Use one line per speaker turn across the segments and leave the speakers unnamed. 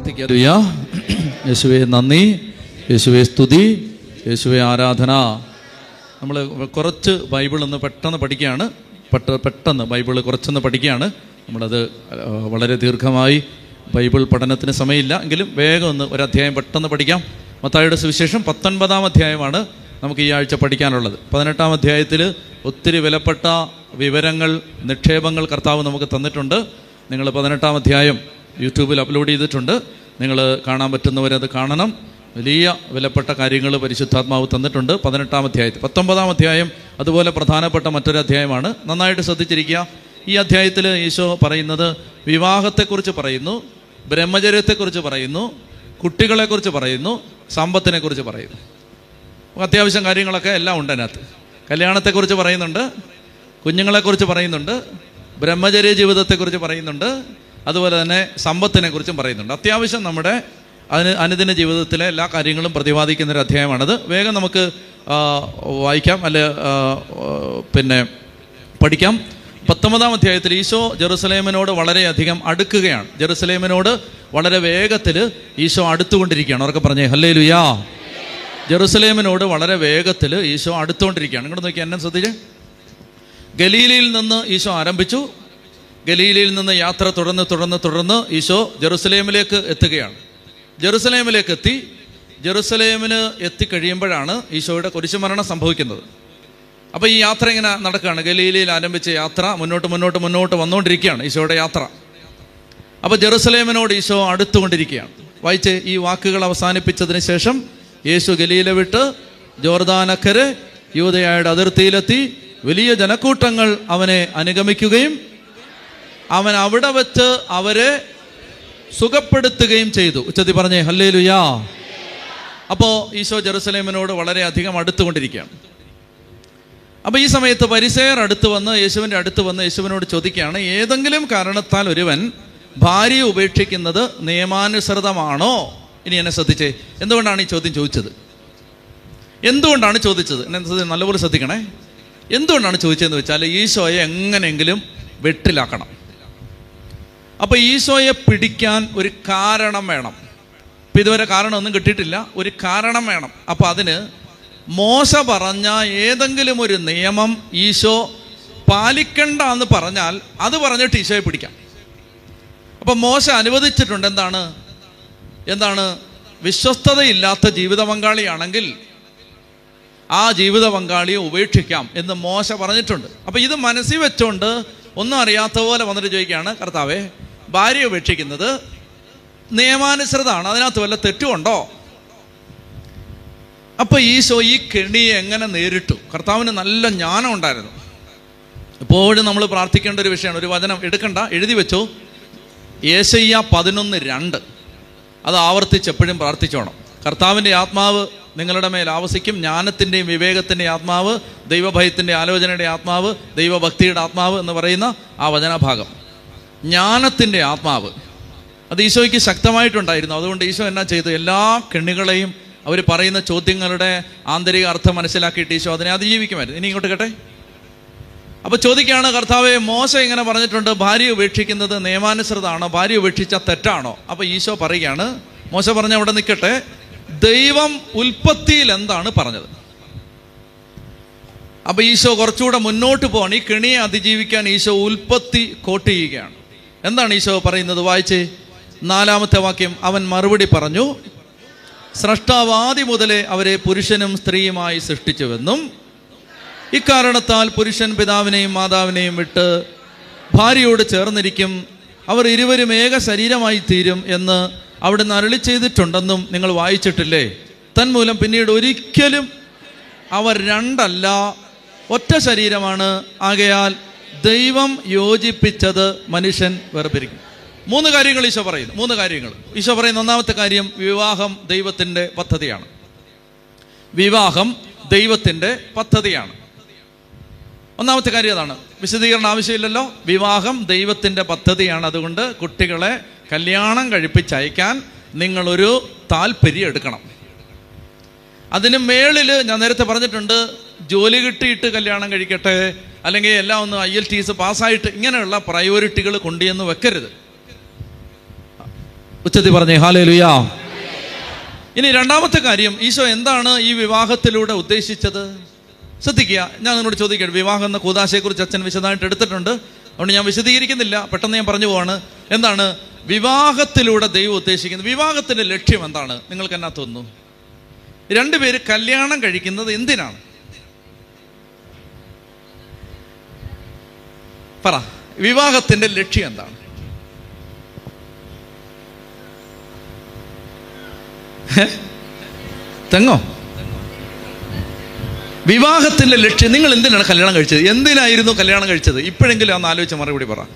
പ്രാർത്ഥിക്കുക യേശുവെ നന്ദി യേശുവെ സ്തുതി യേശുവെ ആരാധന നമ്മൾ കുറച്ച് ബൈബിൾ ഒന്ന് പെട്ടെന്ന് പഠിക്കുകയാണ് പെട്ട പെട്ടെന്ന് ബൈബിൾ കുറച്ചൊന്ന് പഠിക്കുകയാണ് നമ്മളത് ആ, വളരെ ദീർഘമായി ബൈബിൾ പഠനത്തിന് സമയമില്ല എങ്കിലും വേഗം ഒന്ന് ഒരു അധ്യായം പെട്ടെന്ന് പഠിക്കാം മത്തായിയുടെ സുവിശേഷം പത്തൊൻപതാം അധ്യായമാണ് നമുക്ക് ഈ ആഴ്ച പഠിക്കാനുള്ളത് പതിനെട്ടാം അധ്യായത്തിൽ ഒത്തിരി വിലപ്പെട്ട വിവരങ്ങൾ നിക്ഷേപങ്ങൾ കർത്താവ് നമുക്ക് തന്നിട്ടുണ്ട് നിങ്ങൾ പതിനെട്ടാം അധ്യായം യൂട്യൂബിൽ അപ്ലോഡ് ചെയ്തിട്ടുണ്ട് നിങ്ങൾ കാണാൻ പറ്റുന്നവരത് കാണണം വലിയ വിലപ്പെട്ട കാര്യങ്ങൾ പരിശുദ്ധാത്മാവ് തന്നിട്ടുണ്ട് പതിനെട്ടാം അധ്യായത്തിൽ പത്തൊമ്പതാം അധ്യായം അതുപോലെ പ്രധാനപ്പെട്ട മറ്റൊരു അധ്യായമാണ് നന്നായിട്ട് ശ്രദ്ധിച്ചിരിക്കുക ഈ അധ്യായത്തിൽ ഈശോ പറയുന്നത് വിവാഹത്തെക്കുറിച്ച് പറയുന്നു ബ്രഹ്മചര്യത്തെക്കുറിച്ച് പറയുന്നു കുട്ടികളെക്കുറിച്ച് പറയുന്നു സമ്പത്തിനെക്കുറിച്ച് പറയുന്നു അപ്പോൾ അത്യാവശ്യം കാര്യങ്ങളൊക്കെ എല്ലാം ഉണ്ട് അതിനകത്ത് കല്യാണത്തെക്കുറിച്ച് പറയുന്നുണ്ട് കുഞ്ഞുങ്ങളെക്കുറിച്ച് പറയുന്നുണ്ട് ബ്രഹ്മചര്യ ജീവിതത്തെക്കുറിച്ച് പറയുന്നുണ്ട് അതുപോലെ തന്നെ സമ്പത്തിനെ കുറിച്ചും പറയുന്നുണ്ട് അത്യാവശ്യം നമ്മുടെ അതിന് അനുദിന ജീവിതത്തിലെ എല്ലാ കാര്യങ്ങളും പ്രതിപാദിക്കുന്ന ഒരു അധ്യായമാണത് വേഗം നമുക്ക് ആ, വായിക്കാം അല്ലെ ആ, പിന്നെ പഠിക്കാം പത്തൊമ്പതാം അധ്യായത്തിൽ ഈശോ ജെറുസലേമിനോട് വളരെയധികം അടുക്കുകയാണ് ജെറുസലേമിനോട് വളരെ വേഗത്തിൽ ഈശോ അടുത്തുകൊണ്ടിരിക്കുകയാണ് അവർക്ക് പറഞ്ഞേ ഹല്ലേ ലുയാ ജെറുസലേമിനോട് വളരെ വേഗത്തിൽ ഈശോ അടുത്തുകൊണ്ടിരിക്കുകയാണ് ഇങ്ങോട്ട് നോക്കി എന്നെ ശ്രദ്ധിച്ചേ ഗലീലയിൽ നിന്ന് ഈശോ ആരംഭിച്ചു ഗലീലയിൽ നിന്ന് യാത്ര തുടർന്ന് തുടർന്ന് തുടർന്ന് ഈശോ ജെറുസലേമിലേക്ക് എത്തുകയാണ് ജെറുസലേമിലേക്ക് എത്തി ജെറുസലേമിന് എത്തിക്കഴിയുമ്പോഴാണ് ഈശോയുടെ കുരിശുമരണം സംഭവിക്കുന്നത് അപ്പോൾ ഈ യാത്ര ഇങ്ങനെ നടക്കുകയാണ് ഗലീലയിൽ ആരംഭിച്ച യാത്ര മുന്നോട്ട് മുന്നോട്ട് മുന്നോട്ട് വന്നുകൊണ്ടിരിക്കുകയാണ് ഈശോയുടെ യാത്ര അപ്പോൾ ജെറുസലേമിനോട് ഈശോ അടുത്തുകൊണ്ടിരിക്കുകയാണ് വായിച്ച് ഈ വാക്കുകൾ അവസാനിപ്പിച്ചതിന് ശേഷം യേശു ഗലീല വിട്ട് ജോർദാനക്കരെ യൂതയായുടെ അതിർത്തിയിലെത്തി വലിയ ജനക്കൂട്ടങ്ങൾ അവനെ അനുഗമിക്കുകയും അവൻ അവിടെ വെച്ച് അവരെ സുഖപ്പെടുത്തുകയും ചെയ്തു ഉച്ചത്തി പറഞ്ഞേ ഹല്ലേ ലുയാ അപ്പോൾ ഈശോ ജെറുസലേമിനോട് വളരെയധികം അടുത്തുകൊണ്ടിരിക്കുകയാണ് അപ്പോൾ ഈ സമയത്ത് പരിസയർ അടുത്ത് വന്ന് യേശുവിൻ്റെ അടുത്ത് വന്ന് യേശുവിനോട് ചോദിക്കുകയാണ് ഏതെങ്കിലും കാരണത്താൽ ഒരുവൻ ഭാര്യയെ ഉപേക്ഷിക്കുന്നത് നിയമാനുസൃതമാണോ ഇനി എന്നെ ശ്രദ്ധിച്ചേ എന്തുകൊണ്ടാണ് ഈ ചോദ്യം ചോദിച്ചത് എന്തുകൊണ്ടാണ് ചോദിച്ചത് എന്നെ ശ്രദ്ധി- നല്ലപോലെ ശ്രദ്ധിക്കണേ എന്തുകൊണ്ടാണ് ചോദിച്ചതെന്ന് വെച്ചാൽ ഈശോയെ എങ്ങനെയെങ്കിലും വെട്ടിലാക്കണം അപ്പോൾ ഈശോയെ പിടിക്കാൻ ഒരു കാരണം വേണം ഇപ്പം ഇതുവരെ കാരണമൊന്നും കിട്ടിയിട്ടില്ല ഒരു കാരണം വേണം അപ്പോൾ അതിന് മോശ പറഞ്ഞ ഏതെങ്കിലും ഒരു നിയമം ഈശോ പാലിക്കണ്ട എന്ന് പറഞ്ഞാൽ അത് പറഞ്ഞിട്ട് ഈശോയെ പിടിക്കാം അപ്പം മോശ അനുവദിച്ചിട്ടുണ്ട് എന്താണ് എന്താണ് വിശ്വസ്തതയില്ലാത്ത ജീവിത പങ്കാളിയാണെങ്കിൽ ആ ജീവിത പങ്കാളിയെ ഉപേക്ഷിക്കാം എന്ന് മോശ പറഞ്ഞിട്ടുണ്ട് അപ്പം ഇത് മനസ്സിൽ വെച്ചുകൊണ്ട് ഒന്നും അറിയാത്ത പോലെ വന്നിട്ട് ചോദിക്കുകയാണ് കർത്താവേ ഭാര്യ ഉപേക്ഷിക്കുന്നത് നിയമാനുസൃതമാണ് അതിനകത്ത് വല്ല തെറ്റുമുണ്ടോ അപ്പൊ ഈശോ ഈ കെണിയെ എങ്ങനെ നേരിട്ടു കർത്താവിന് നല്ല ജ്ഞാനം ഉണ്ടായിരുന്നു എപ്പോഴും നമ്മൾ പ്രാർത്ഥിക്കേണ്ട ഒരു വിഷയമാണ് ഒരു വചനം എടുക്കണ്ട എഴുതി വെച്ചോ ഏശയ്യ പതിനൊന്ന് രണ്ട് അത് ആവർത്തിച്ച് എപ്പോഴും പ്രാർത്ഥിച്ചോണം കർത്താവിൻ്റെ ആത്മാവ് നിങ്ങളുടെ മേൽ ആവസിക്കും ജ്ഞാനത്തിൻ്റെയും വിവേകത്തിൻ്റെയും ആത്മാവ് ദൈവഭയത്തിൻ്റെ ആലോചനയുടെ ആത്മാവ് ദൈവഭക്തിയുടെ ആത്മാവ് എന്ന് പറയുന്ന ആ വചനഭാഗം ജ്ഞാനത്തിൻ്റെ ആത്മാവ് അത് ഈശോയ്ക്ക് ശക്തമായിട്ടുണ്ടായിരുന്നു അതുകൊണ്ട് ഈശോ എന്നാ ചെയ്തു എല്ലാ കെണികളെയും അവർ പറയുന്ന ചോദ്യങ്ങളുടെ ആന്തരിക അർത്ഥം മനസ്സിലാക്കിയിട്ട് ഈശോ അതിനെ അതിജീവിക്കുമായിരുന്നു ഇനി ഇങ്ങോട്ട് കേട്ടെ അപ്പൊ ചോദിക്കുകയാണ് കർത്താവെ മോശ ഇങ്ങനെ പറഞ്ഞിട്ടുണ്ട് ഭാര്യ ഉപേക്ഷിക്കുന്നത് നിയമാനുസൃതമാണോ ഭാര്യ ഉപേക്ഷിച്ച തെറ്റാണോ അപ്പൊ ഈശോ പറയുകയാണ് മോശ പറഞ്ഞ അവിടെ നിൽക്കട്ടെ ദൈവം ഉൽപ്പത്തിയിൽ എന്താണ് പറഞ്ഞത് അപ്പൊ ഈശോ കുറച്ചുകൂടെ മുന്നോട്ട് പോകണം ഈ കെണിയെ അതിജീവിക്കാൻ ഈശോ ഉൽപ്പത്തി കോട്ട് ചെയ്യുകയാണ് എന്താണ് ഈശോ പറയുന്നത് വായിച്ചേ നാലാമത്തെ വാക്യം അവൻ മറുപടി പറഞ്ഞു സ്രഷ്ടാവാദി മുതലേ അവരെ പുരുഷനും സ്ത്രീയുമായി സൃഷ്ടിച്ചുവെന്നും ഇക്കാരണത്താൽ പുരുഷൻ പിതാവിനെയും മാതാവിനെയും വിട്ട് ഭാര്യയോട് ചേർന്നിരിക്കും അവർ ഇരുവരും ഏക ശരീരമായി തീരും എന്ന് അവിടുന്ന് അരളി ചെയ്തിട്ടുണ്ടെന്നും നിങ്ങൾ വായിച്ചിട്ടില്ലേ തന്മൂലം പിന്നീട് ഒരിക്കലും അവർ രണ്ടല്ല ഒറ്റ ശരീരമാണ് ആകയാൽ ദൈവം യോജിപ്പിച്ചത് മനുഷ്യൻ വേർപിരിക്കും മൂന്ന് കാര്യങ്ങൾ ഈശോ പറയുന്നു മൂന്ന് കാര്യങ്ങൾ ഈശോ പറയുന്ന ഒന്നാമത്തെ കാര്യം വിവാഹം ദൈവത്തിൻ്റെ പദ്ധതിയാണ് വിവാഹം ദൈവത്തിൻ്റെ പദ്ധതിയാണ് ഒന്നാമത്തെ കാര്യം അതാണ് വിശദീകരണം ആവശ്യമില്ലല്ലോ വിവാഹം ദൈവത്തിൻ്റെ പദ്ധതിയാണ് അതുകൊണ്ട് കുട്ടികളെ കല്യാണം കഴിപ്പിച്ചയക്കാൻ നിങ്ങളൊരു താല്പര്യം എടുക്കണം അതിന് മേളിൽ ഞാൻ നേരത്തെ പറഞ്ഞിട്ടുണ്ട് ജോലി കിട്ടിയിട്ട് കല്യാണം കഴിക്കട്ടെ അല്ലെങ്കിൽ എല്ലാം ഒന്ന് ഐ എൽ ടി എസ് പാസ്സായിട്ട് ഇങ്ങനെയുള്ള പ്രയോറിറ്റികൾ കൊണ്ടുചെന്ന് വെക്കരുത് ഉച്ചത്തി പറഞ്ഞേ ഹാലേ ലുയാ ഇനി രണ്ടാമത്തെ കാര്യം ഈശോ എന്താണ് ഈ വിവാഹത്തിലൂടെ ഉദ്ദേശിച്ചത് ശ്രദ്ധിക്കുക ഞാൻ നിങ്ങളോട് ചോദിക്കട്ടെ വിവാഹം എന്ന കൂതാശയെക്കുറിച്ച് അച്ഛൻ വിശദമായിട്ട് എടുത്തിട്ടുണ്ട് അതുകൊണ്ട് ഞാൻ വിശദീകരിക്കുന്നില്ല പെട്ടെന്ന് ഞാൻ പറഞ്ഞു പോവാണ് എന്താണ് വിവാഹത്തിലൂടെ ദൈവം ഉദ്ദേശിക്കുന്നത് വിവാഹത്തിന്റെ ലക്ഷ്യം എന്താണ് നിങ്ങൾക്ക് എന്നാ തോന്നുന്നു രണ്ടുപേര് കല്യാണം കഴിക്കുന്നത് എന്തിനാണ് പറ വിവാഹത്തിന്റെ ലക്ഷ്യം എന്താണ് ഹെ? തെങ്ങോ വിവാഹത്തിന്റെ ലക്ഷ്യം നിങ്ങൾ എന്തിനാണ് കല്യാണം കഴിച്ചത് എന്തിനായിരുന്നു കല്യാണം കഴിച്ചത് ഇപ്പോഴെങ്കിലും ഒന്ന് ആലോചിച്ച മറുപടി പറ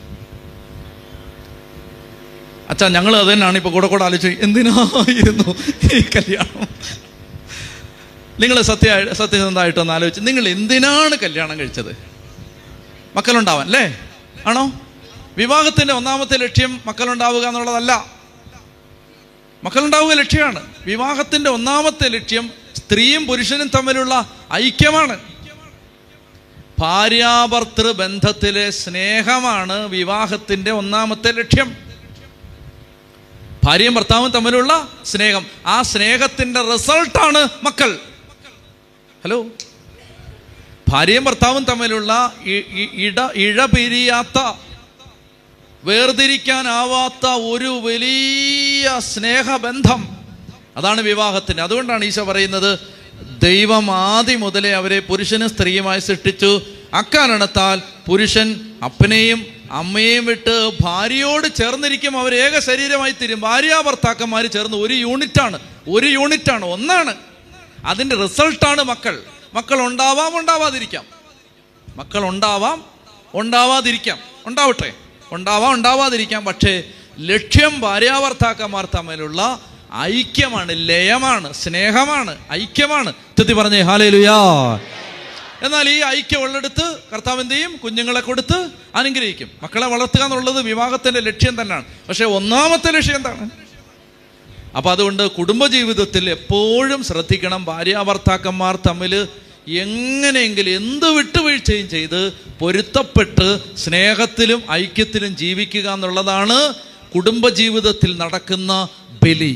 അച്ഛാ ഞങ്ങൾ അത് തന്നെയാണ് ഇപ്പൊ കൂടെ കൂടെ ആലോചിച്ചു എന്തിനായിരുന്നു ഈ കല്യാണം നിങ്ങൾ സത്യ സത്യസന്ധമായിട്ട് ഒന്ന് ആലോചിച്ച് നിങ്ങൾ എന്തിനാണ് കല്യാണം കഴിച്ചത് മക്കളുണ്ടാവാൻ അല്ലേ ആണോ വിവാഹത്തിന്റെ ഒന്നാമത്തെ ലക്ഷ്യം മക്കളുണ്ടാവുക എന്നുള്ളതല്ല മക്കളുണ്ടാവുക ലക്ഷ്യമാണ് വിവാഹത്തിന്റെ ഒന്നാമത്തെ ലക്ഷ്യം സ്ത്രീയും പുരുഷനും തമ്മിലുള്ള ഐക്യമാണ് ഭാര്യാഭർത്തൃ ബന്ധത്തിലെ സ്നേഹമാണ് വിവാഹത്തിന്റെ ഒന്നാമത്തെ ലക്ഷ്യം ഭാര്യയും ഭർത്താവും തമ്മിലുള്ള സ്നേഹം ആ സ്നേഹത്തിന്റെ റിസൾട്ടാണ് മക്കൾ ഹലോ ഭാര്യയും ഭർത്താവും തമ്മിലുള്ള ഇ- ഇ- ഇട ഇഴ പിരിയാത്ത വേർതിരിക്കാനാവാത്ത ഒരു വലിയ സ്നേഹബന്ധം അതാണ് വിവാഹത്തിന് അതുകൊണ്ടാണ് ഈശോ പറയുന്നത് ദൈവം ആദ്യം മുതലേ അവരെ പുരുഷനും സ്ത്രീയുമായി സൃഷ്ടിച്ചു അക്കാരണത്താൽ പുരുഷൻ അപ്പനെയും അമ്മയെയും വിട്ട് ഭാര്യയോട് ചേർന്നിരിക്കും അവർ ഏക ശരീരമായി തീരും ഭാര്യ ഭർത്താക്കന്മാർ ചേർന്ന് ഒരു യൂണിറ്റാണ് ഒരു യൂണിറ്റാണ് ഒന്നാണ് അതിന്റെ റിസൾട്ടാണ് മക്കൾ മക്കൾ ഉണ്ടാവാം ഉണ്ടാവാതിരിക്കാം മക്കൾ ഉണ്ടാവാം ഉണ്ടാവാതിരിക്കാം ഉണ്ടാവട്ടെ ഉണ്ടാവാം ഉണ്ടാവാതിരിക്കാം പക്ഷേ ലക്ഷ്യം ഭാര്യാഭർത്താക്കന്മാർ തമ്മിലുള്ള ഐക്യമാണ് ലയമാണ് സ്നേഹമാണ് ഐക്യമാണ് തെത്തി പറഞ്ഞേ ഹാലേ ലുയാ എന്നാൽ ഈ ഐക്യം ഉള്ളിടത്ത് കർത്താവ് എന്ത് ചെയ്യും കുഞ്ഞുങ്ങളെ കൊടുത്ത് അനുഗ്രഹിക്കും മക്കളെ വളർത്തുക എന്നുള്ളത് വിവാഹത്തിന്റെ ലക്ഷ്യം തന്നെയാണ് പക്ഷെ ഒന്നാമത്തെ ലക്ഷ്യം എന്താണ് അപ്പൊ അതുകൊണ്ട് കുടുംബജീവിതത്തിൽ എപ്പോഴും ശ്രദ്ധിക്കണം ഭാര്യാഭർത്താക്കന്മാർ തമ്മിൽ എങ്ങനെയെങ്കിലും എന്ത് വിട്ടുവീഴ്ചയും ചെയ്ത് പൊരുത്തപ്പെട്ട് സ്നേഹത്തിലും ഐക്യത്തിലും ജീവിക്കുക എന്നുള്ളതാണ് കുടുംബജീവിതത്തിൽ നടക്കുന്ന ബലി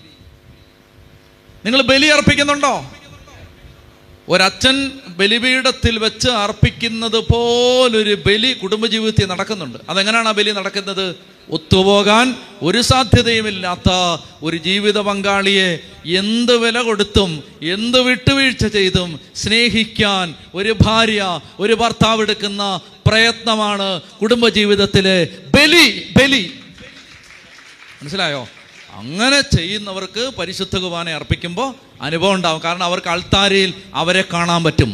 നിങ്ങൾ ബലി അർപ്പിക്കുന്നുണ്ടോ ഒരച്ഛൻ ബലിപീഠത്തിൽ വെച്ച് അർപ്പിക്കുന്നത് പോലൊരു ബലി കുടുംബജീവിതത്തിൽ നടക്കുന്നുണ്ട് അതെങ്ങനെയാണ് ആ ബലി നടക്കുന്നത് ഒത്തുപോകാൻ ഒരു സാധ്യതയുമില്ലാത്ത ഒരു ജീവിത പങ്കാളിയെ എന്ത് വില കൊടുത്തും എന്ത് വിട്ടുവീഴ്ച ചെയ്തും സ്നേഹിക്കാൻ ഒരു ഭാര്യ ഒരു ഭർത്താവ് എടുക്കുന്ന പ്രയത്നമാണ് കുടുംബജീവിതത്തിലെ ബലി ബലി മനസ്സിലായോ അങ്ങനെ ചെയ്യുന്നവർക്ക് പരിശുദ്ധ കുർബാന അർപ്പിക്കുമ്പോൾ അനുഭവം ഉണ്ടാവും കാരണം അവർക്ക് അൾത്താരയിൽ അവരെ കാണാൻ പറ്റും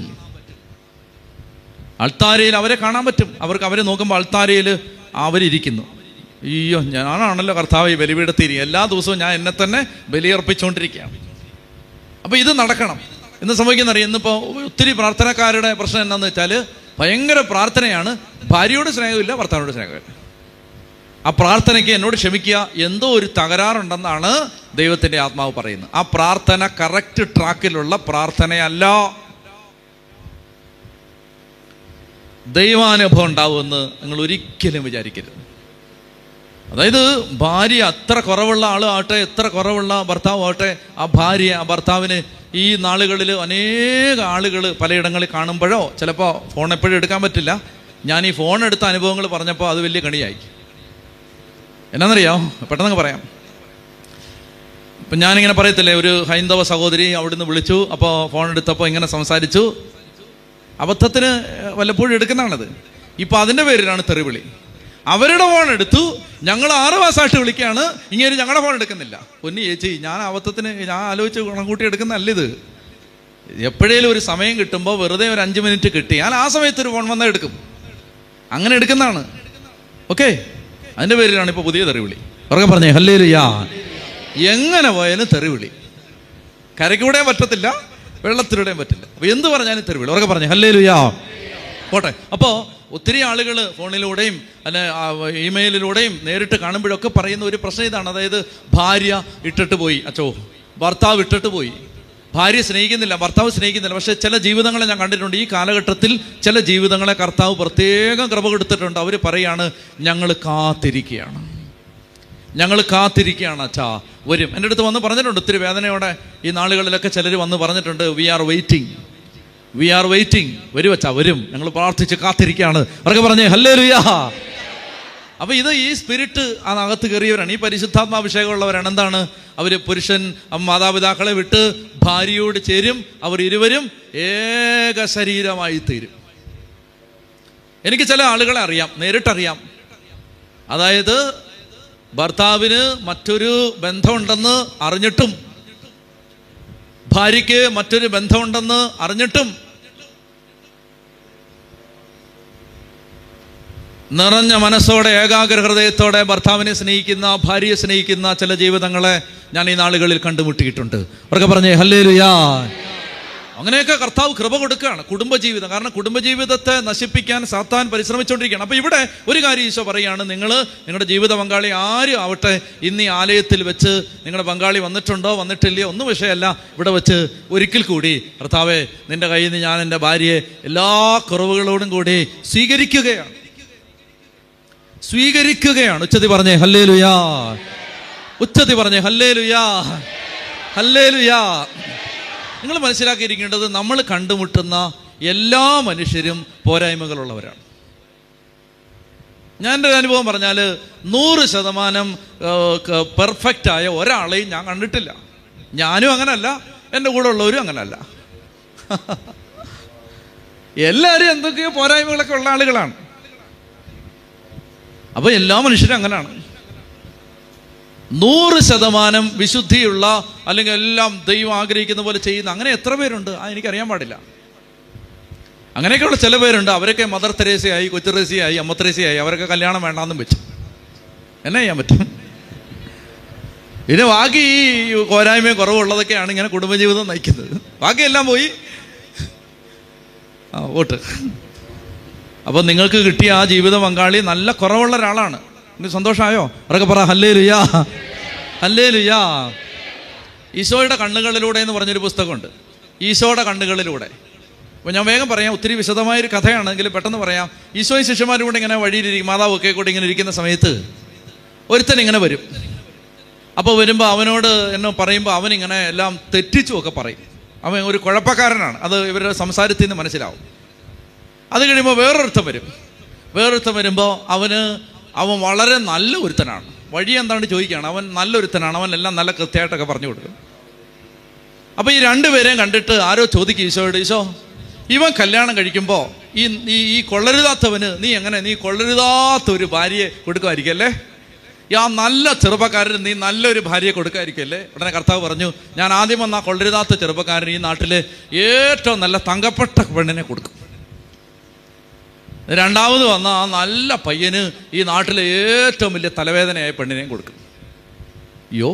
അൾത്താരയിൽ അവരെ കാണാൻ പറ്റും അവർക്ക് അവരെ നോക്കുമ്പോൾ അൾത്താരയിൽ അവരിയ്ക്കുന്നു അയ്യോ ഞാനാണല്ലോ കർത്താവ് ഈ ബലിപീഠത്തിരി എല്ലാ ദിവസവും ഞാൻ എന്നെ തന്നെ ബലിയർപ്പിച്ചുകൊണ്ടിരിക്കുകയാണ് അപ്പോൾ ഇത് നടക്കണം എന്ന് സംഭവിക്കുന്നറിയാം ഇന്നിപ്പോൾ ഒത്തിരി പ്രാർത്ഥനക്കാരുടെ പ്രശ്നം എന്താണെന്ന് വെച്ചാൽ ഭയങ്കര പ്രാർത്ഥനയാണ് ഭാര്യയോട് സ്നേഹമില്ല ഭർത്താവിനോട് സ്നേഹമില്ല ആ പ്രാർത്ഥനയ്ക്ക് എന്നോട് ക്ഷമിക്കുക എന്തോ ഒരു തകരാറുണ്ടെന്നാണ് ദൈവത്തിന്റെ ആത്മാവ് പറയുന്നത് ആ പ്രാർത്ഥന കറക്റ്റ് ട്രാക്കിലുള്ള പ്രാർത്ഥനയല്ല ദൈവാനുഭവം ഉണ്ടാവുമെന്ന് നിങ്ങൾ ഒരിക്കലും വിചാരിക്കരുത് അതായത് ഭാര്യ അത്ര കുറവുള്ള ആളാവട്ടെ എത്ര കുറവുള്ള ഭർത്താവാവട്ടെ ആ ഭാര്യ ആ ഭർത്താവിന് ഈ നാളുകളിൽ അനേക ആളുകൾ പലയിടങ്ങളിൽ കാണുമ്പോഴോ ചിലപ്പോൾ ഫോൺ എപ്പോഴും എടുക്കാൻ പറ്റില്ല ഞാൻ ഈ ഫോൺ എടുത്ത അനുഭവങ്ങൾ പറഞ്ഞപ്പോൾ അത് വലിയ കണിയായി എന്നാന്നറിയോ പെട്ടെന്ന് പറയാം ഇപ്പം ഞാനിങ്ങനെ പറയത്തില്ലേ ഒരു ഹൈന്ദവ സഹോദരി അവിടുന്ന് വിളിച്ചു അപ്പോൾ ഫോൺ എടുത്തപ്പോൾ ഇങ്ങനെ സംസാരിച്ചു അബദ്ധത്തിന് വല്ലപ്പോഴും എടുക്കുന്നതാണത് ഇപ്പം അതിൻ്റെ പേരിലാണ് തെറിവിളി അവരുടെ ഫോൺ എടുത്തു ഞങ്ങൾ ആറ് മാസമായിട്ട് വിളിക്കുകയാണ് ഇങ്ങനെ ഞങ്ങളുടെ ഫോൺ എടുക്കുന്നില്ല പൊന്നി ചേച്ചി ഞാൻ അബദ്ധത്തിന് ഞാൻ ആലോചിച്ച് കണക്കൂട്ടി എടുക്കുന്നതല്ല ഇത് എപ്പോഴേലും ഒരു സമയം കിട്ടുമ്പോൾ വെറുതെ ഒരു അഞ്ച് മിനിറ്റ് കിട്ടിയാൽ ആ സമയത്ത് ഒരു ഫോൺ വന്നാൽ എടുക്കും അങ്ങനെ എടുക്കുന്നതാണ് ഓക്കെ അതിന്റെ പേരിലാണ് ഇപ്പൊ പുതിയ തെറിവിളി ഉറക്കെ പറഞ്ഞേ ഹല്ലേലുയാ എങ്ങനെ പോയാലും തെറിവിളി കരയ്ക്കൂടെയും പറ്റത്തില്ല വെള്ളത്തിലൂടെയും പറ്റില്ല അപ്പൊ എന്ത് പറഞ്ഞാലും തെറിവിളി ഉറക്കെ പറഞ്ഞേ ഹല്ലേലുയാ പോട്ടെ അപ്പോ ഒത്തിരി ആളുകൾ ഫോണിലൂടെയും അല്ലെ ആ, ഇമെയിലിലൂടെയും നേരിട്ട് കാണുമ്പോഴൊക്കെ പറയുന്ന ഒരു പ്രശ്നം ഇതാണ് അതായത് ഭാര്യ ഇട്ടിട്ട് പോയി അച്ചോ ഭർത്താവ് ഇട്ടിട്ട് പോയി ഭാര്യ സ്നേഹിക്കുന്നില്ല ഭർത്താവ് സ്നേഹിക്കുന്നില്ല പക്ഷെ ചില ജീവിതങ്ങളെ ഞാൻ കണ്ടിട്ടുണ്ട് ഈ കാലഘട്ടത്തിൽ ചില ജീവിതങ്ങളെ കർത്താവ് പ്രത്യേകം കൃപ കൊടുത്തിട്ടുണ്ട് അവർ പറയാണ് ഞങ്ങൾ കാത്തിരിക്കുകയാണ് ഞങ്ങൾ കാത്തിരിക്കുകയാണ് അച്ഛാ വരും എൻ്റെ അടുത്ത് വന്ന് പറഞ്ഞിട്ടുണ്ട് ഒത്തിരി വേദനയോടെ ഈ നാളുകളിലൊക്കെ ചിലർ വന്ന് പറഞ്ഞിട്ടുണ്ട് we are waiting we are waiting വരും അച്ഛാ വരും ഞങ്ങൾ പ്രാർത്ഥിച്ച് കാത്തിരിക്കുകയാണ് അവരൊക്കെ പറഞ്ഞേ ഹല്ലേ ലുയാ അപ്പൊ ഇത് ഈ സ്പിരിറ്റ് അതിനകത്ത് കയറിയവരാണ് ഈ പരിശുദ്ധാത്മാഭിഷേകമുള്ളവരാണ് എന്താണ് അവര് പുരുഷൻ മാതാപിതാക്കളെ വിട്ട് ഭാര്യയോട് ചേരും അവർ ഇരുവരും ഏക ശരീരമായി തീരും എനിക്ക് ചില ആളുകളെ അറിയാം നേരിട്ടറിയാം അതായത് ഭർത്താവിന് മറ്റൊരു ബന്ധമുണ്ടെന്ന് അറിഞ്ഞിട്ടും ഭാര്യയ്ക്ക് മറ്റൊരു ബന്ധമുണ്ടെന്ന് അറിഞ്ഞിട്ടും നിറഞ്ഞ മനസ്സോടെ ഏകാഗ്ര ഹൃദയത്തോടെ ഭർത്താവിനെ സ്നേഹിക്കുന്ന ഭാര്യയെ സ്നേഹിക്കുന്ന ചില ജീവിതങ്ങളെ ഞാൻ ഈ നാളുകളിൽ കണ്ടുമുട്ടിയിട്ടുണ്ട് അവർക്ക് പറഞ്ഞേ ഹല്ലേ ലുയാ അങ്ങനെയൊക്കെ കർത്താവ് കൃപ കൊടുക്കുകയാണ് കുടുംബജീവിതം കാരണം കുടുംബജീവിതത്തെ നശിപ്പിക്കാൻ സാത്താൻ പരിശ്രമിച്ചുകൊണ്ടിരിക്കുകയാണ് അപ്പോൾ ഇവിടെ ഒരു കാര്യം ഈശോ പറയുകയാണ് നിങ്ങൾ നിങ്ങളുടെ ജീവിത പങ്കാളി ആരും ആവട്ടെ ഇന്ന് ഈ ആലയത്തിൽ വെച്ച് നിങ്ങളുടെ പങ്കാളി വന്നിട്ടുണ്ടോ വന്നിട്ടില്ലയോ ഒന്നും വിഷയമല്ല ഇവിടെ വെച്ച് ഒരിക്കൽ കൂടി കർത്താവെ നിന്റെ കയ്യിൽ നിന്ന് ഞാൻ എൻ്റെ ഭാര്യയെ എല്ലാ കുറവുകളോടും കൂടി സ്വീകരിക്കുകയാണ് സ്വീകരിക്കുകയാണ് ഉച്ചതി പറഞ്ഞേ ഹല്ലേ ലുയാ ഉച്ചതി പറഞ്ഞേ ഹല്ലേ ലുയാ ഹല്ലേ ലുയാ നിങ്ങൾ മനസ്സിലാക്കിയിരിക്കേണ്ടത് നമ്മൾ കണ്ടുമുട്ടുന്ന എല്ലാ മനുഷ്യരും പോരായ്മകളുള്ളവരാണ് ഞാൻ എൻ്റെ ഒരു അനുഭവം പറഞ്ഞാൽ നൂറ് ശതമാനം പെർഫെക്റ്റ് ആയ ഒരാളെയും ഞാൻ കണ്ടിട്ടില്ല ഞാനും അങ്ങനല്ല എൻ്റെ കൂടെ ഉള്ളവരും അങ്ങനല്ല എല്ലാവരും എന്തൊക്കെയോ പോരായ്മകളൊക്കെ ഉള്ള ആളുകളാണ് അപ്പൊ എല്ലാ മനുഷ്യരും അങ്ങനെയാണ് നൂറ് ശതമാനം വിശുദ്ധിയുള്ള അല്ലെങ്കിൽ എല്ലാം ദൈവം ആഗ്രഹിക്കുന്ന പോലെ ചെയ്യുന്ന അങ്ങനെ എത്ര പേരുണ്ട് ആ എനിക്കറിയാൻ പാടില്ല അങ്ങനെയൊക്കെയുള്ള ചില പേരുണ്ട് അവരൊക്കെ മദർ തെരേസയായി കൊച്ചു തെരേസയായി അമ്മ തെരേസയായി അവരൊക്കെ കല്യാണം വേണ്ടാന്നും വെച്ചു എന്നാ ചെയ്യാൻ പറ്റും പിന്നെ ബാക്കി ഈ പോരായ്മയും കുറവുള്ളതൊക്കെയാണ് ഇങ്ങനെ കുടുംബജീവിതം നയിക്കുന്നത് ബാക്കിയെല്ലാം പോയി ആ വോട്ട് അപ്പൊ നിങ്ങൾക്ക് കിട്ടിയ ആ ജീവിത പങ്കാളി നല്ല കുറവുള്ള ഒരാളാണ് നിങ്ങൾക്ക് സന്തോഷമായോ അവരൊക്കെ പറ ഹല്ലേ ലുയാ ഹല്ലേ ലുയാ ഈശോയുടെ കണ്ണുകളിലൂടെ എന്ന് പറഞ്ഞൊരു പുസ്തകമുണ്ട് ഈശോയുടെ കണ്ണുകളിലൂടെ അപ്പോൾ ഞാൻ വേഗം പറയാം ഒത്തിരി വിശദമായൊരു കഥയാണെങ്കിൽ പെട്ടെന്ന് പറയാം ഈശോയും ശിഷ്യന്മാരും കൂടെ ഇങ്ങനെ വഴിയിലിരിക്കും മാതാവും ഒക്കെ കൂടെ ഇങ്ങനെ ഇരിക്കുന്ന സമയത്ത് ഒരുത്തൻ ഇങ്ങനെ വരും അപ്പോൾ വരുമ്പോൾ അവനോട് എന്നെ പറയുമ്പോൾ അവനിങ്ങനെ എല്ലാം തെറ്റിച്ചും ഒക്കെ പറയും അവൻ ഒരു കുഴപ്പക്കാരനാണ് അത് ഇവരുടെ സംസാരത്തിൽ നിന്ന് മനസ്സിലാവും അത് കഴിയുമ്പോൾ വേറൊരുത്തൻ വരും വേറൊരുത്തൻ വരുമ്പോൾ അവന് അവൻ വളരെ നല്ല ഒരുത്തനാണ് വഴി എന്താണ് ചോദിക്കുകയാണ് അവൻ നല്ലൊരുത്തനാണ് അവൻ എല്ലാം നല്ല കൃത്യമായിട്ടൊക്കെ പറഞ്ഞു കൊടുക്കും അപ്പോൾ ഈ രണ്ടുപേരെയും കണ്ടിട്ട് ആരോ ചോദിക്കും ഈശോയോട് ഈശോ ഇവൻ കല്യാണം കഴിക്കുമ്പോൾ ഈ ഈ ഈ കൊള്ളരുതാത്തവന് നീ എങ്ങനെ നീ കൊള്ളരുതാത്ത ഒരു ഭാര്യയെ കൊടുക്കുമായിരിക്കും അല്ലേ ഈ ആ നല്ല ചെറുപ്പക്കാരന് നീ നല്ലൊരു ഭാര്യയെ കൊടുക്കായിരിക്കല്ലേ ഉടനെ കർത്താവ് പറഞ്ഞു ഞാൻ ആദ്യം വന്ന ആ കൊള്ളരുതാത്ത ചെറുപ്പക്കാരൻ ഈ നാട്ടിലെ ഏറ്റവും നല്ല തങ്കപ്പെട്ട പെണ്ണിനെ കൊടുക്കും രണ്ടാമത് വന്ന ആ നല്ല പയ്യന് ഈ നാട്ടിലെ ഏറ്റവും വലിയ തലവേദനയായ പെണ്ണിനെയും കൊടുക്കും അയ്യോ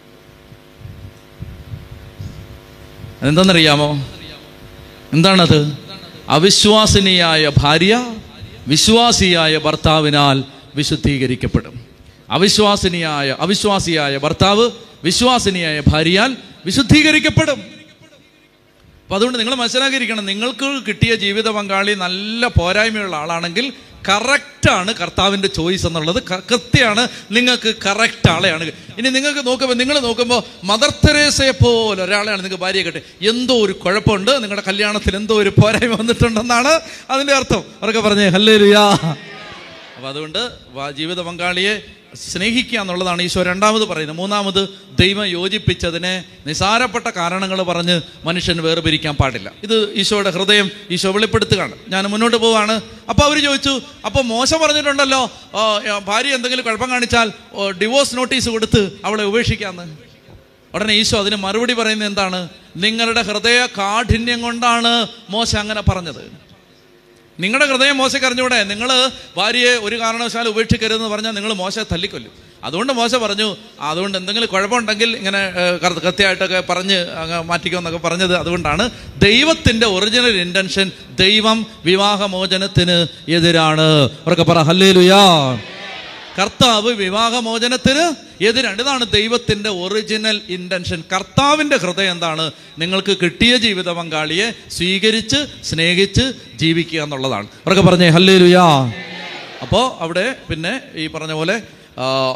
അതെന്താണെന്നറിയാമോ എന്താണത് അവിശ്വാസിനിയായ ഭാര്യ വിശ്വാസിയായ ഭർത്താവിനാൽ വിശുദ്ധീകരിക്കപ്പെടും അവിശ്വാസിനിയായ അവിശ്വാസിയായ ഭർത്താവ് വിശ്വാസിനിയായ ഭാര്യയാൽ വിശുദ്ധീകരിക്കപ്പെടും അപ്പൊ അതുകൊണ്ട് നിങ്ങൾ മനസ്സിലാക്കിയിരിക്കണം നിങ്ങൾക്ക് കിട്ടിയ ജീവിത പങ്കാളി നല്ല പോരായ്മയുള്ള ആളാണെങ്കിൽ കറക്റ്റാണ് കർത്താവിൻ്റെ ചോയ്സ് എന്നുള്ളത് ക- കൃത്യമാണ് നിങ്ങൾക്ക് കറക്റ്റ് ആളെയാണ് ഇനി നിങ്ങൾക്ക് നോക്കുമ്പോൾ നിങ്ങൾ നോക്കുമ്പോൾ മദർ തെരേസയെ പോലെ ഒരാളെയാണ് നിങ്ങൾക്ക് ഭാര്യയെ കിട്ടി എന്തോ ഒരു കുഴപ്പമുണ്ട് നിങ്ങളുടെ കല്യാണത്തിൽ എന്തോ ഒരു പോരായ്മ വന്നിട്ടുണ്ടെന്നാണ് അതിൻ്റെ അർത്ഥം അവരൊക്കെ പറഞ്ഞേ ഹല്ലേ ലുയാ അപ്പം അതുകൊണ്ട് വ- ജീവിത പങ്കാളിയെ സ്നേഹിക്കുക എന്നുള്ളതാണ് ഈശോ രണ്ടാമത് പറയുന്നത് മൂന്നാമത് ദൈവം യോജിപ്പിച്ചതിനെ നിസാരപ്പെട്ട കാരണങ്ങൾ പറഞ്ഞ് മനുഷ്യൻ വേർപിരിക്കാൻ പാടില്ല ഇത് ഈശോയുടെ ഹൃദയം ഈശോ വെളിപ്പെടുത്തുകയാണ് ഞാൻ മുന്നോട്ട് പോവാണ് അപ്പോൾ അവർ ചോദിച്ചു അപ്പോൾ മോശം പറഞ്ഞിട്ടുണ്ടല്ലോ ആ, ആ, ഭാര്യ എന്തെങ്കിലും കുഴപ്പം കാണിച്ചാൽ ഡിവോഴ്സ് നോട്ടീസ് കൊടുത്ത് അവളെ ഉപേക്ഷിക്കാമെന്ന് ഉടനെ ഈശോ അതിന് മറുപടി പറയുന്നത് എന്താണ് നിങ്ങളുടെ ഹൃദയ കാഠിന്യം കൊണ്ടാണ് മോശ അങ്ങനെ പറഞ്ഞത് നിങ്ങളുടെ ഹൃദയം മോശം അറിഞ്ഞൂടെ നിങ്ങൾ ഭാര്യയെ ഒരു കാരണവശാലും ഉപേക്ഷിക്കരുതെന്ന് പറഞ്ഞാൽ നിങ്ങൾ മോശം തല്ലിക്കൊല്ലും അതുകൊണ്ട് മോശ പറഞ്ഞു അതുകൊണ്ട് എന്തെങ്കിലും കുഴപ്പമുണ്ടെങ്കിൽ ഇങ്ങനെ ഏഹ്, കൃ- കൃത്യമായിട്ടൊക്കെ പറഞ്ഞ് അങ്ങ് മാറ്റിക്കോന്നൊക്കെ പറഞ്ഞത് അതുകൊണ്ടാണ് ദൈവത്തിൻ്റെ ഒറിജിനൽ ഇൻറ്റൻഷൻ ദൈവം വിവാഹമോചനത്തിന് എതിരാണ് അവർക്ക് പറ ഹല്ലേ ലുയാ കർത്താവ് വിവാഹമോചനത്തിന് എതിരാണ് ഇതാണ് ദൈവത്തിൻ്റെ ഒറിജിനൽ ഇൻറ്റൻഷൻ കർത്താവിൻ്റെ ഹൃദയം എന്താണ് നിങ്ങൾക്ക് കിട്ടിയ ജീവിത പങ്കാളിയെ സ്വീകരിച്ച് സ്നേഹിച്ച് ജീവിക്കുക എന്നുള്ളതാണ് അവരൊക്കെ പറഞ്ഞേ ഹല്ലേ ലുയാ അപ്പോൾ അവിടെ പിന്നെ ഈ പറഞ്ഞ പോലെ ആ,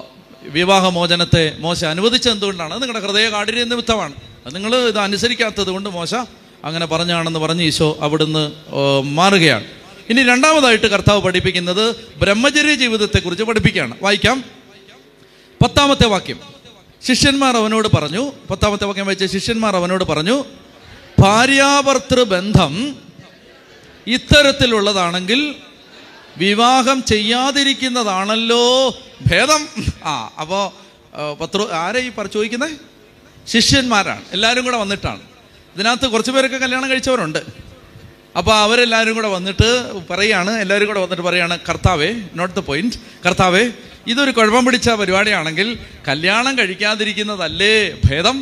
വിവാഹമോചനത്തെ മോശ അനുവദിച്ചത് എന്തുകൊണ്ടാണ് അത് നിങ്ങളുടെ ഹൃദയ കാഠിന്യ നിമിത്തമാണ് അത് നിങ്ങൾ ഇത് അനുസരിക്കാത്തത് കൊണ്ട് മോശ അങ്ങനെ പറഞ്ഞാണെന്ന് പറഞ്ഞ് ഈശോ അവിടുന്ന് ഓ, മാറുകയാണ് ഇനി രണ്ടാമതായിട്ട് കർത്താവ് പഠിപ്പിക്കുന്നത് ബ്രഹ്മചര്യ ജീവിതത്തെക്കുറിച്ച് പഠിപ്പിക്കുകയാണ് വായിക്കാം പത്താമത്തെ വാക്യം ശിഷ്യന്മാർ അവനോട് പറഞ്ഞു പത്താമത്തെ വാക്യം വായിച്ച ശിഷ്യന്മാർ അവനോട് പറഞ്ഞു ഭാര്യാഭർത്തൃ ബന്ധം ഇത്തരത്തിലുള്ളതാണെങ്കിൽ വിവാഹം ചെയ്യാതിരിക്കുന്നതാണല്ലോ ഭേദം ആ അപ്പോ പത്ര ആരെ ഈ പറ ചോദിക്കുന്നത് ശിഷ്യന്മാരാണ് എല്ലാവരും കൂടെ വന്നിട്ടാണ് ഇതിനകത്ത് കുറച്ച് പേരൊക്കെ കല്യാണം കഴിച്ചവരുണ്ട് അപ്പോൾ അവരെല്ലാവരും കൂടെ വന്നിട്ട് പറയാണ് എല്ലാവരും കൂടെ വന്നിട്ട് പറയാണ് കർത്താവേ നോട്ട് ദ പോയിന്റ് കർത്താവേ ഇതൊരു കുഴപ്പം പിടിച്ച പരിപാടിയാണെങ്കിൽ കല്യാണം കഴിക്കാതിരിക്കുന്നതല്ലേ ഭേദം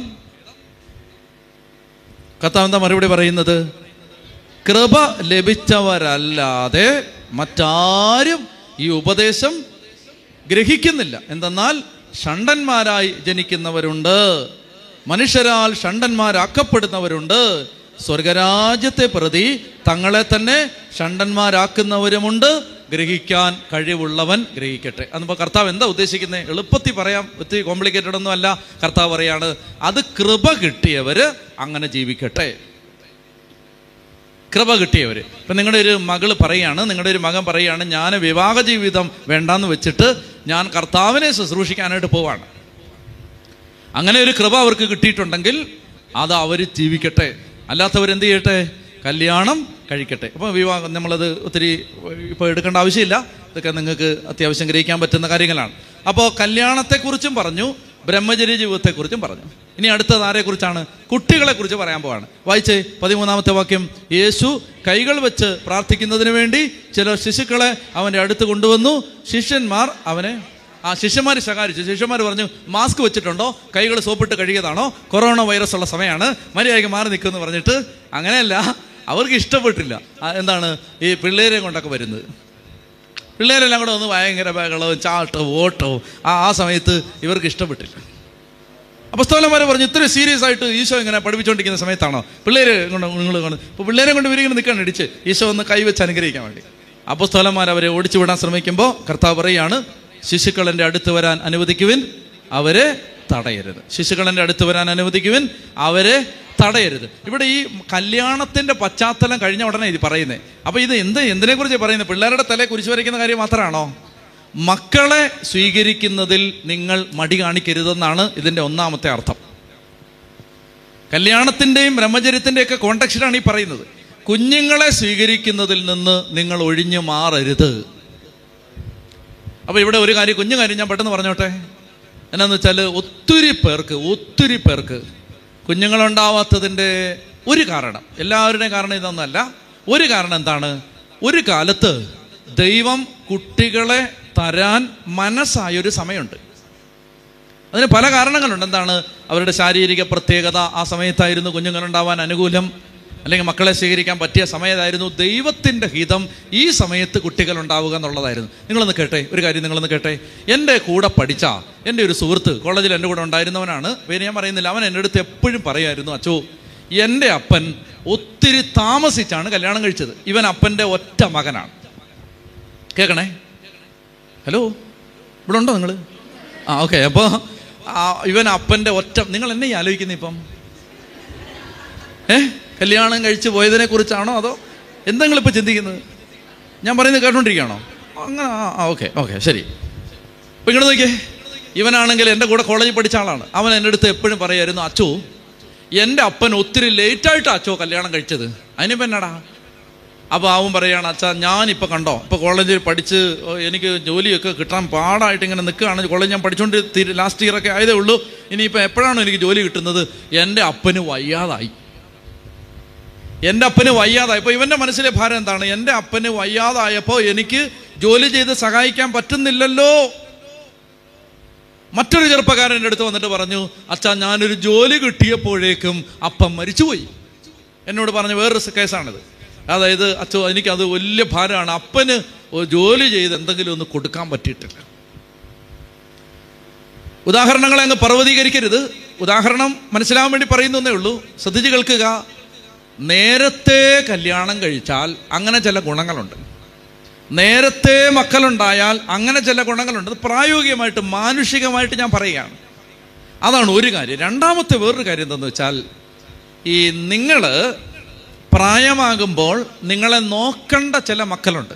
കർത്താവ് എന്താ മറുപടി പറയുന്നത് കൃപ ലഭിച്ചവരല്ലാതെ മറ്റാരും ഈ ഉപദേശം ഗ്രഹിക്കുന്നില്ല എന്തെന്നാൽ ഷണ്ടന്മാരായി ജനിക്കുന്നവരുണ്ട് മനുഷ്യരാൽ ഷണ്ടന്മാരാക്കപ്പെടുന്നവരുണ്ട് സ്വർഗരാജ്യത്തെ പ്രതി തങ്ങളെ തന്നെ ഷണ്ടന്മാരാക്കുന്നവരുമുണ്ട് ഗ്രഹിക്കാൻ കഴിവുള്ളവൻ ഗ്രഹിക്കട്ടെ അതിപ്പോൾ കർത്താവ് എന്താ ഉദ്ദേശിക്കുന്നത് എളുപ്പത്തിൽ പറയാം ഒത്തിരി കോംപ്ലിക്കേറ്റഡ് ഒന്നും അല്ല കർത്താവ് പറയാണ് അത് കൃപ കിട്ടിയവര് അങ്ങനെ ജീവിക്കട്ടെ കൃപ കിട്ടിയവർ ഇപ്പം നിങ്ങളുടെ ഒരു മകള് പറയാണ് നിങ്ങളുടെ ഒരു മകൻ പറയാണ് ഞാൻ വിവാഹ ജീവിതം വേണ്ടാന്ന് വെച്ചിട്ട് ഞാൻ കർത്താവിനെ ശുശ്രൂഷിക്കാനായിട്ട് പോവാണ് അങ്ങനെ ഒരു കൃപ അവർക്ക് കിട്ടിയിട്ടുണ്ടെങ്കിൽ അത് അവർ ജീവിക്കട്ടെ അല്ലാത്തവരെന്ത് ചെയ്യട്ടെ കല്യാണം കഴിക്കട്ടെ അപ്പോൾ വിവാഹം നമ്മളത് ഒത്തിരി ഇപ്പോൾ എടുക്കേണ്ട ആവശ്യമില്ല ഇതൊക്കെ നിങ്ങൾക്ക് അത്യാവശ്യം ഗ്രഹിക്കാൻ പറ്റുന്ന കാര്യങ്ങളാണ് അപ്പോൾ കല്യാണത്തെക്കുറിച്ചും പറഞ്ഞു ബ്രഹ്മചര്യ ജീവിതത്തെക്കുറിച്ചും പറഞ്ഞു ഇനി അടുത്തത് ആരെക്കുറിച്ചാണ് കുട്ടികളെക്കുറിച്ച് പറയാൻ പോവാണ് വായിച്ചേ പതിമൂന്നാമത്തെ വാക്യം യേശു കൈകൾ വെച്ച് പ്രാർത്ഥിക്കുന്നതിന് വേണ്ടി ചില ശിശുക്കളെ അവൻ്റെ അടുത്ത് കൊണ്ടുവന്നു ശിഷ്യന്മാർ അവനെ ആ ശിഷ്യന്മാർ ശകാരിച്ചു ശിഷ്യന്മാർ പറഞ്ഞു മാസ്ക് വെച്ചിട്ടുണ്ടോ കൈകൾ സോപ്പിട്ട് കഴുകിയതാണോ കൊറോണ വൈറസ് ഉള്ള സമയമാണ് മര്യാദയ്ക്ക് മാറി നിൽക്കുമെന്ന് പറഞ്ഞിട്ട് അങ്ങനെയല്ല അവർക്ക് ഇഷ്ടപ്പെട്ടില്ല ആ, എന്താണ് ഈ പിള്ളേരെ കൊണ്ടൊക്കെ വരുന്നത് പിള്ളേരെല്ലാം കൂടെ ഒന്ന് ഭയങ്കര ബഹളവും ചാട്ടവും ഓട്ടവും ആ ആ സമയത്ത് ഇവർക്ക് ഇഷ്ടപ്പെട്ടില്ല അപ്പസ്തോലന്മാരെ പറഞ്ഞു ഇത്രയും സീരിയസ് ആയിട്ട് ഈശോ ഇങ്ങനെ പഠിപ്പിച്ചുകൊണ്ടിരിക്കുന്ന സമയത്താണോ പിള്ളേര് കൊണ്ട് നിങ്ങൾ കൊണ്ട് ഇപ്പോൾ പിള്ളേരെ കൊണ്ട് ഇവരിങ്ങനെ നിൽക്കാൻ ഇടിച്ച് ഈശോ ഒന്ന് കൈവച്ച് അനുഗ്രഹിക്കാൻ വേണ്ടി അപ്പസ്തോലന്മാർ അവരെ ഓടിച്ചു വിടാൻ ശ്രമിക്കുമ്പോൾ കർത്താവ് പറയാണ് ശിശുക്കൾ എൻ്റെ അടുത്ത് വരാൻ അനുവദിക്കുവിൻ അവരെ തടയരുത് ശിശുക്കൾ എൻ്റെ അടുത്ത് വരാൻ അനുവദിക്കുവിൻ അവരെ തടയരുത് ഇവിടെ ഈ കല്യാണത്തിന്റെ പശ്ചാത്തലം കഴിഞ്ഞ ഉടനെ ഇത് പറയുന്നത് അപ്പൊ ഇത് എന്ത് എന്തിനെ കുറിച്ച് പറയുന്നത് പിള്ളേരുടെ തലയെ കുരിശ് വരയ്ക്കുന്ന കാര്യം മാത്രമാണോ മക്കളെ സ്വീകരിക്കുന്നതിൽ നിങ്ങൾ മടി കാണിക്കരുതെന്നാണ് ഇതിന്റെ ഒന്നാമത്തെ അർത്ഥം കല്യാണത്തിന്റെയും ബ്രഹ്മചര്യത്തിന്റെയും ഒക്കെ കോണ്ടക്സ്റ്റിലാണ് ഈ പറയുന്നത് കുഞ്ഞുങ്ങളെ സ്വീകരിക്കുന്നതിൽ നിന്ന് നിങ്ങൾ ഒഴിഞ്ഞു മാറരുത് അപ്പൊ ഇവിടെ ഒരു കാര്യം കുഞ്ഞു കാര്യം ഞാൻ പെട്ടെന്ന് പറഞ്ഞോട്ടെ എന്നാന്ന് വെച്ചാൽ ഒത്തിരി പേർക്ക് ഒത്തിരി പേർക്ക് കുഞ്ഞുങ്ങളുണ്ടാവാത്തതിൻ്റെ ഒരു കാരണം എല്ലാവരുടെയും കാരണം ഇതൊന്നല്ല ഒരു കാരണം എന്താണ് ഒരു കാലത്ത് ദൈവം കുട്ടികളെ തരാൻ മനസ്സായൊരു സമയമുണ്ട് അതിന് പല കാരണങ്ങളുണ്ട് എന്താണ് അവരുടെ ശാരീരിക പ്രത്യേകത ആ സമയത്തായിരുന്നു കുഞ്ഞുങ്ങളുണ്ടാവാൻ അനുകൂലം അല്ലെങ്കിൽ മക്കളെ സ്വീകരിക്കാൻ പറ്റിയ സമയത്തായിരുന്നു ദൈവത്തിൻ്റെ ഹിതം ഈ സമയത്ത് കുട്ടികൾ ഉണ്ടാവുക എന്നുള്ളതായിരുന്നു നിങ്ങളൊന്ന് കേട്ടെ ഒരു കാര്യം നിങ്ങളൊന്ന് കേട്ടെ എൻ്റെ കൂടെ പഠിച്ച എൻ്റെ ഒരു സുഹൃത്ത് കോളേജിൽ എൻ്റെ കൂടെ ഉണ്ടായിരുന്നവനാണ് പേര് ഞാൻ പറയുന്നില്ല അവൻ എൻ്റെ അടുത്ത് എപ്പോഴും പറയുമായിരുന്നു അച്ചോ എൻ്റെ അപ്പൻ ഒത്തിരി താമസിച്ചാണ് കല്യാണം കഴിച്ചത് ഇവൻ അപ്പൻ്റെ ഒറ്റ മകനാണ് കേൾക്കണേ ഹലോ ഇവിടെ ഉണ്ടോ നിങ്ങൾ ആ ഓക്കെ അപ്പോൾ ഇവൻ അപ്പൻ്റെ ഒറ്റ നിങ്ങൾ എന്നെ ഈ ആലോചിക്കുന്നത് ഇപ്പം ഏ കല്യാണം കഴിച്ച് പോയതിനെ കുറിച്ചാണോ അതോ എന്തെങ്കിലും ഇപ്പം ചിന്തിക്കുന്നത് ഞാൻ പറയുന്നത് കേട്ടോണ്ടിരിക്കുകയാണോ അങ്ങനെ ആ ആ ഓക്കെ ഓക്കെ ശരി അപ്പം ഇങ്ങോട്ട് നോക്കിയേ ഇവനാണെങ്കിൽ എൻ്റെ കൂടെ കോളേജിൽ പഠിച്ച ആളാണ് അവൻ എൻ്റെ അടുത്ത് എപ്പോഴും പറയായിരുന്നു അച്ചോ എൻ്റെ അപ്പൻ ഒത്തിരി ലേറ്റായിട്ട് അച്ചോ കല്യാണം കഴിച്ചത് അതിനിപ്പോൾ എന്നാടാ അപ്പോൾ അവൻ പറയാണ് അച്ഛാ ഞാനിപ്പോൾ കണ്ടോ ഇപ്പോൾ കോളേജിൽ പഠിച്ച് ഓ, എനിക്ക് ജോലിയൊക്കെ കിട്ടാൻ പാടായിട്ട് ഇങ്ങനെ നിൽക്കുകയാണ് കോളേജ് ഞാൻ പഠിച്ചുകൊണ്ട് തീരെ ലാസ്റ്റ് ഇയർ ഒക്കെ ആയതേ ഉള്ളൂ ഇനിയിപ്പോൾ എപ്പോഴാണോ എനിക്ക് ജോലി കിട്ടുന്നത് എൻ്റെ അപ്പന് വയ്യാതായി എൻ്റെ അപ്പന് വയ്യാതായപ്പോൾ ഇവൻ്റെ മനസ്സിലെ ഭാരം എന്താണ് എൻ്റെ അപ്പന് വയ്യാതായപ്പോൾ എനിക്ക് ജോലി ചെയ്ത് സഹായിക്കാൻ പറ്റുന്നില്ലല്ലോ മറ്റൊരു ചെറുപ്പക്കാരൻ എൻ്റെ അടുത്ത് വന്നിട്ട് പറഞ്ഞു അച്ഛാ ഞാനൊരു ജോലി കിട്ടിയപ്പോഴേക്കും അപ്പം മരിച്ചുപോയി എന്നോട് പറഞ്ഞ വേറൊരു കേസാണിത് അതായത് അച്ഛോ എനിക്കത് വലിയ ഭാരമാണ് അപ്പന് ഒരു ജോലി ചെയ്ത് എന്തെങ്കിലും ഒന്ന് കൊടുക്കാൻ പറ്റിയിട്ടില്ല ഉദാഹരണങ്ങളെ അങ്ങ് പർവ്വതീകരിക്കരുത് ഉദാഹരണം മനസ്സിലാവാൻ വേണ്ടി പറയുന്നേ ഉള്ളൂ ശ്രദ്ധിച്ച് കേൾക്കുക നേരത്തെ കല്യാണം കഴിച്ചാൽ അങ്ങനെ ചില ഗുണങ്ങളുണ്ട് നേരത്തെ മക്കളുണ്ടായാൽ അങ്ങനെ ചില ഗുണങ്ങളുണ്ട് അത് പ്രായോഗികമായിട്ട് മാനുഷികമായിട്ട് ഞാൻ പറയുകയാണ് അതാണ് ഒരു കാര്യം രണ്ടാമത്തെ വേറൊരു കാര്യം എന്താണെന്ന് വെച്ചാൽ ഈ നിങ്ങൾ പ്രായമാകുമ്പോൾ നിങ്ങളെ നോക്കേണ്ട ചില മക്കളുണ്ട്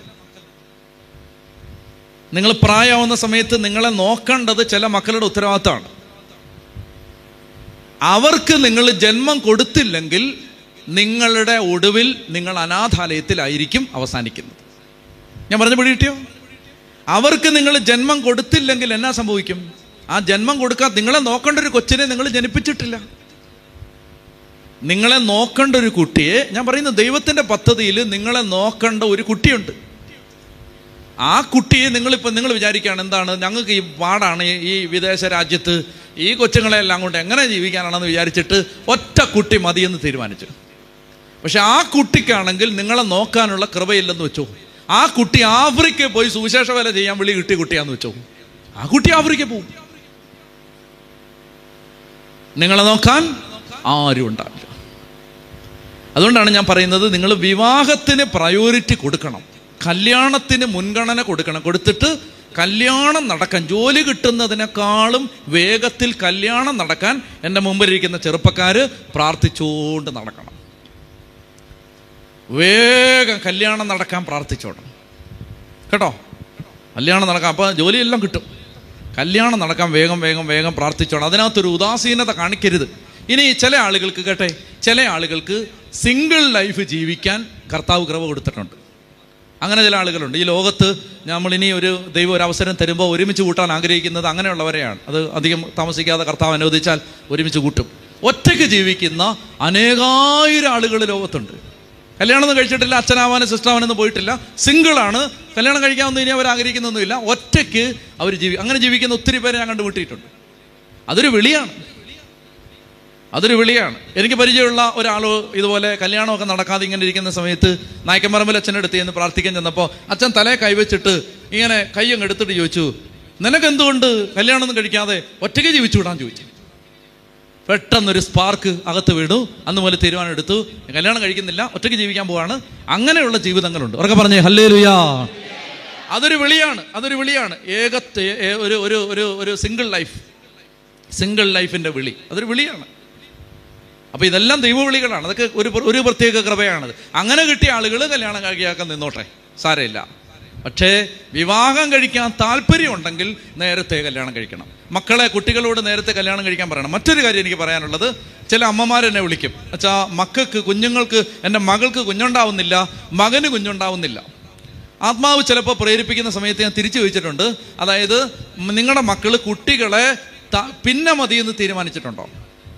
നിങ്ങൾ പ്രായമാവുന്ന സമയത്ത് നിങ്ങളെ നോക്കേണ്ടത് ചില മക്കളുടെ ഉത്തരവാദിത്തമാണ് അവർക്ക് നിങ്ങൾ ജന്മം കൊടുത്തില്ലെങ്കിൽ നിങ്ങളുടെ ഒടുവിൽ നിങ്ങൾ അനാഥാലയത്തിലായിരിക്കും അവസാനിക്കുന്നത് ഞാൻ പറഞ്ഞ പിടി കിട്ടിയോ അവർക്ക് നിങ്ങൾ ജന്മം കൊടുത്തില്ലെങ്കിൽ എന്നാ സംഭവിക്കും ആ ജന്മം കൊടുക്കാൻ നിങ്ങളെ നോക്കേണ്ട ഒരു കൊച്ചിനെ നിങ്ങൾ ജനിപ്പിച്ചിട്ടില്ല നിങ്ങളെ നോക്കേണ്ട ഒരു കുട്ടിയെ ഞാൻ പറയുന്ന ദൈവത്തിന്റെ പദ്ധതിയിൽ നിങ്ങളെ നോക്കേണ്ട ഒരു കുട്ടിയുണ്ട് ആ കുട്ടിയെ നിങ്ങളിപ്പോൾ നിങ്ങൾ വിചാരിക്കുകയാണ് എന്താണ് ഞങ്ങൾക്ക് ഈ പാടാണ് ഈ- ഈ വിദേശ രാജ്യത്ത് ഈ കൊച്ചുങ്ങളെ എല്ലാം കൊണ്ട് എങ്ങനെ ജീവിക്കാനാണെന്ന് വിചാരിച്ചിട്ട് ഒറ്റ കുട്ടി മതിയെന്ന് തീരുമാനിച്ചു പക്ഷെ ആ കുട്ടിക്കാണെങ്കിൽ നിങ്ങളെ നോക്കാനുള്ള കൃപയില്ലെന്ന് വെച്ചോ ആ കുട്ടി ആഫ്രിക്കയിൽ പോയി സുവിശേഷ വേല ചെയ്യാൻ വിളി കിട്ടിയ കുട്ടിയാന്ന് വെച്ചോ ആ കുട്ടി ആഫ്രിക്കയിൽ പോകും നിങ്ങളെ നോക്കാൻ ആരും ഉണ്ടാവില്ല അതുകൊണ്ടാണ് ഞാൻ പറയുന്നത് നിങ്ങൾ വിവാഹത്തിന് പ്രയോറിറ്റി കൊടുക്കണം കല്യാണത്തിന് മുൻഗണന കൊടുക്കണം കൊടുത്തിട്ട് കല്യാണം നടക്കാൻ ജോലി കിട്ടുന്നതിനേക്കാളും വേഗത്തിൽ കല്യാണം നടക്കാൻ എൻ്റെ മുമ്പിലിരിക്കുന്ന ചെറുപ്പക്കാർ പ്രാർത്ഥിച്ചുകൊണ്ട് നടക്കണം വേഗം കല്യാണം നടക്കാൻ പ്രാർത്ഥിച്ചോണം കേട്ടോ കല്യാണം നടക്കാം അപ്പോൾ ജോലിയെല്ലാം കിട്ടും കല്യാണം നടക്കാൻ വേഗം വേഗം വേഗം പ്രാർത്ഥിച്ചോണം അതിനകത്തൊരു ഉദാസീനത കാണിക്കരുത് ഇനി ചില ആളുകൾക്ക് കേട്ടെ ചില ആളുകൾക്ക് സിംഗിൾ ലൈഫ് ജീവിക്കാൻ കർത്താവ് കൃപ കൊടുത്തിട്ടുണ്ട് അങ്ങനെ ചില ആളുകളുണ്ട് ഈ ലോകത്ത് നമ്മൾ ഇനി ഒരു ദൈവം ഒരു അവസരം തരുമ്പോൾ ഒരുമിച്ച് കൂട്ടാൻ ആഗ്രഹിക്കുന്നത് അങ്ങനെയുള്ളവരെയാണ് അത് അധികം താമസിക്കാതെ കർത്താവ് അനുവദിച്ചാൽ ഒരുമിച്ച് കൂട്ടും ഒറ്റയ്ക്ക് ജീവിക്കുന്ന അനേകായിരം ആളുകൾ ലോകത്തുണ്ട് കല്യാണം ഒന്നും കഴിച്ചിട്ടില്ല അച്ഛനാവാനും സിസ്റ്ററാവാനൊന്നും പോയിട്ടില്ല സിംഗിളാണ് കല്യാണം കഴിക്കാമെന്ന് ഇനി അവർ ആഗ്രഹിക്കുന്നൊന്നുമില്ല ഒറ്റയ്ക്ക് അവർ ജീവി അങ്ങനെ ജീവിക്കുന്ന ഒത്തിരി പേരെ ഞാൻ കണ്ടുമുട്ടിയിട്ടുണ്ട് അതൊരു വിളിയാണ് അതൊരു വിളിയാണ് എനിക്ക് പരിചയമുള്ള ഒരാൾ ഇതുപോലെ കല്യാണമൊക്കെ നടക്കാതെ ഇങ്ങനെ ഇരിക്കുന്ന സമയത്ത് നായ്ക്കമ്പറമ്പിൽ അച്ഛൻ്റെ അടുത്ത് ചെന്ന് പ്രാർത്ഥിക്കാൻ ചെന്നപ്പോൾ അച്ഛൻ തലയെ കൈവച്ചിട്ട് ഇങ്ങനെ കൈയങ്ങ് എടുത്തിട്ട് ചോദിച്ചു നിനക്ക് എന്തുകൊണ്ട് കല്യാണമൊന്നും കഴിക്കാതെ ഒറ്റയ്ക്ക് ജീവിച്ചു വിടാൻ ചോദിച്ചു പെട്ടെന്നൊരു സ്പാർക്ക് അകത്ത് വീണു അന്ന് മുതൽ തീരുമാനം എടുത്തു കല്യാണം കഴിക്കുന്നില്ല ഒറ്റയ്ക്ക് ജീവിക്കാൻ പോവാണ് അങ്ങനെയുള്ള ജീവിതങ്ങളുണ്ട് ഉറക്കെ പറഞ്ഞേ ഹല്ലേ ലുയാ അതൊരു വിളിയാണ് അതൊരു വിളിയാണ് ഏകത്തെ ഏ- ഒരു ഒരു ഒരു ഒരു സിംഗിൾ ലൈഫ് സിംഗിൾ ലൈഫിന്റെ വിളി അതൊരു വിളിയാണ് അപ്പൊ ഇതെല്ലാം ദൈവവിളികളാണ് അതൊക്കെ ഒരു പ്ര- ഒരു പ്രത്യേക കൃപയാണത് അങ്ങനെ കിട്ടിയ ആളുകൾ കല്യാണം കഴിക്കാക്കാൻ നിന്നോട്ടെ സാരമില്ല പക്ഷേ വിവാഹം കഴിക്കാൻ താല്പര്യമുണ്ടെങ്കിൽ നേരത്തെ കല്യാണം കഴിക്കണം മക്കളെ കുട്ടികളോട് നേരത്തെ കല്യാണം കഴിക്കാൻ പറയണം മറ്റൊരു കാര്യം എനിക്ക് പറയാനുള്ളത് ചില അമ്മമാർ എന്നെ വിളിക്കും അച്ഛാ മക്കൾക്ക് കുഞ്ഞുങ്ങൾക്ക് എൻ്റെ മകൾക്ക് കുഞ്ഞുണ്ടാവുന്നില്ല മകന് കുഞ്ഞുണ്ടാവുന്നില്ല ആത്മാവ് ചിലപ്പോൾ പ്രേരിപ്പിക്കുന്ന സമയത്ത് ഞാൻ തിരിച്ചു ചോദിച്ചിട്ടുണ്ട് അതായത് നിങ്ങളുടെ മക്കൾ കുട്ടികളെ ത- പിന്നെ മതി എന്ന് തീരുമാനിച്ചിട്ടുണ്ടോ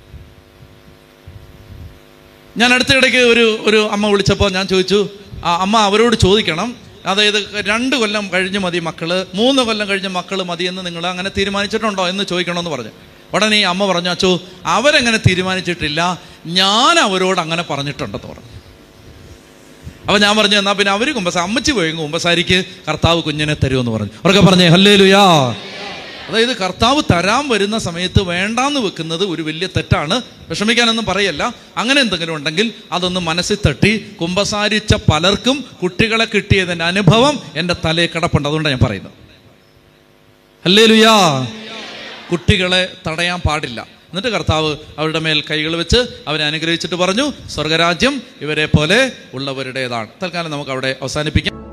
ഞാൻ അടുത്തിടയ്ക്ക് ഒരു ഒരു അമ്മ വിളിച്ചപ്പോൾ ഞാൻ ചോദിച്ചു ആ അമ്മ അവരോട് ചോദിക്കണം അതായത് രണ്ട് കൊല്ലം കഴിഞ്ഞ് മതി മക്കള് മൂന്ന് കൊല്ലം കഴിഞ്ഞ് മക്കള് മതി എന്ന് നിങ്ങൾ അങ്ങനെ തീരുമാനിച്ചിട്ടുണ്ടോ എന്ന് ചോദിക്കണമെന്ന് പറഞ്ഞു ഉടനെ ഈ അമ്മ പറഞ്ഞു അച്ചോ അവരങ്ങനെ തീരുമാനിച്ചിട്ടില്ല ഞാൻ അവരോട് അങ്ങനെ പറഞ്ഞിട്ടുണ്ടെന്ന് പറഞ്ഞു അപ്പൊ ഞാൻ പറഞ്ഞു എന്നാ പിന്നെ അവര് കുമ്പസ അമ്മച്ചി പോയി കുമ്പസാരിക്ക് കർത്താവ് കുഞ്ഞിനെ തരുമെന്ന് പറഞ്ഞു അവരൊക്കെ പറഞ്ഞേ ഹല്ലേ ലുയാ അതായത് കർത്താവ് തരാൻ വരുന്ന സമയത്ത് വേണ്ടാന്ന് വെക്കുന്നത് ഒരു വലിയ തെറ്റാണ് വിഷമിക്കാനൊന്നും പറയല്ല അങ്ങനെ എന്തെങ്കിലും ഉണ്ടെങ്കിൽ അതൊന്ന് മനസ്സിൽ തട്ടി കുമ്പസാരിച്ച പലർക്കും കുട്ടികളെ കിട്ടിയതിൻ്റെ അനുഭവം എൻ്റെ തലയിൽ കിടപ്പുണ്ട് അതുകൊണ്ടാണ് ഞാൻ പറയുന്നത് അല്ലേ ലുയാ കുട്ടികളെ തടയാൻ പാടില്ല എന്നിട്ട് കർത്താവ് അവരുടെ മേൽ കൈകൾ വെച്ച് അവരെ അനുഗ്രഹിച്ചിട്ട് പറഞ്ഞു സ്വർഗരാജ്യം ഇവരെ പോലെ ഉള്ളവരുടേതാണ് തൽക്കാലം നമുക്ക് അവിടെ അവസാനിപ്പിക്കാം